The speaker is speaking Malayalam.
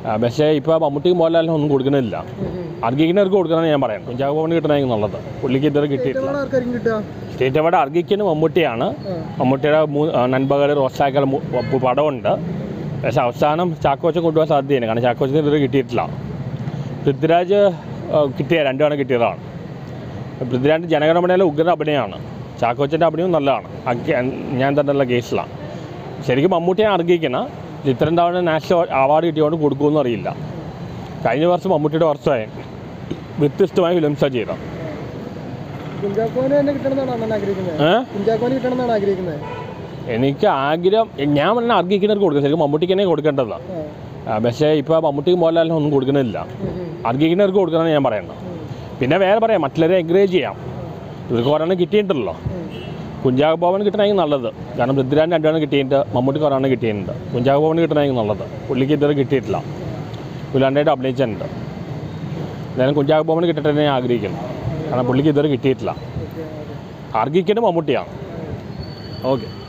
ആ, പക്ഷേ ഇപ്പോൾ മമ്മൂട്ടിക്ക് മോഹൻലാലിനും ഒന്നും കൊടുക്കുന്നില്ല അർഹിക്കുന്നവർക്ക് കൊടുക്കണമെന്ന് ഞാൻ പറയാം കുഞ്ചാക്കോ ബോബന് കിട്ടണമെങ്കിൽ നല്ലത് പുള്ളിക്ക് ഇതുവരെ കിട്ടിയിട്ടില്ല ഇത്തവണ ആർക്കായിരിക്കും കിട്ടുക സ്റ്റേറ്റ് അവാർഡ് അർഹിക്കുന്ന മമ്മൂട്ടിയാണ് ആ. മമ്മൂട്ടിയുടെ മൂ നൻപകൽ റോസാക്കൽ മു- പ- പടമുണ്ട് പക്ഷേ അവസാനം ചാക്കോച്ചൻ കൊണ്ടുപോകാൻ സാധ്യതയാണ് കാരണം ചാക്കോച്ചന് ഇതുവരെ കിട്ടിയിട്ടില്ല പൃഥ്വിരാജ് ആ, കിട്ടിയ രണ്ടു തവണ കിട്ടിയതാണ് പൃഥ്വിരാജ് ജനഗണമനയിലെ ഉഗ്ര അഭിനയമാണ് ചാക്കോച്ചൻ്റെ അഭിനയവും നല്ലതാണ് അക്ക് ഞാൻ തന്നെയുള്ള കേസിലാണ് ശരിക്കും മമ്മൂട്ടിയെ അർഹിക്കണം ഇത്രയും തവണ നാഷണൽ അവാർഡ് കിട്ടിയോണ്ട് കൊടുക്കുമെന്ന് അറിയില്ല കഴിഞ്ഞ വർഷം മമ്മൂട്ടിയുടെ വർഷമായി വ്യത്യസ്തമായ ഫിലിംസാണ് ചെയ്തത് കുഞ്ചാക്കോന് തന്നെ കിട്ടണമെന്നാണ് അണ്ണൻ ആഗ്രഹിക്കുന്നത് ഏഹ് കുഞ്ചാക്കോന് കിട്ടണമെന്നാണ് ആഗ്രഹിക്കുന്നത് എനിക്ക് ആഗ്രഹം ഞാൻ പറഞ്ഞ അർഹിക്കുന്നവർക്ക് കൊടുക്കുക ശരിക്കും മമ്മൂട്ടിക്ക് തന്നെ കൊടുക്കേണ്ടതാണ് ആ. ആ, പക്ഷേ ഇപ്പോൾ മമ്മൂട്ടിക്ക് മോഹൻലാലിനും ഒന്നും കൊടുക്കുന്നില്ല ഉം, ഉം. അർഹിക്കുന്നവർക്ക് കൊടുക്കണമെന്ന് ഞാൻ പറയണം പിന്നെ വേറെ പറയാം മറ്റുള്ളവരെ എൻകറേജ് ചെയ്യാം ഇവർക്ക് ഒരെണ്ണം കിട്ടിയിട്ടുണ്ടല്ലോ കുഞ്ചാക്കോ ഭവൻ കിട്ടണമെങ്കിൽ നല്ലത് കാരണം പൃഥ്വിരാജ് രണ്ടെണ്ണം കിട്ടിയിട്ടുണ്ട് മമ്മൂട്ടിക്ക് ഒരെണ്ണം കിട്ടിയിട്ടുണ്ട് കുഞ്ചാക്കോ ഭവൻ കിട്ടണമെങ്കിൽ നല്ലത് പുള്ളിക്ക് ഇതുവരെ കിട്ടിയിട്ടില്ല പുല്ലാണ്ടായിട്ട് അഭിനയിച്ചിട്ടുണ്ട് എന്തായാലും കുഞ്ചാക്കോ ഭവൻ കിട്ടട്ടെ എന്ന് ഞാൻ ആഗ്രഹിക്കുന്നു കാരണം പുള്ളിക്ക് ഇതുവരെ കിട്ടിയിട്ടില്ല ഓക്കെ ഓക്കെ അർഹിക്കേണ്ടത് മമ്മൂട്ടിയാണ് ഓക്കെ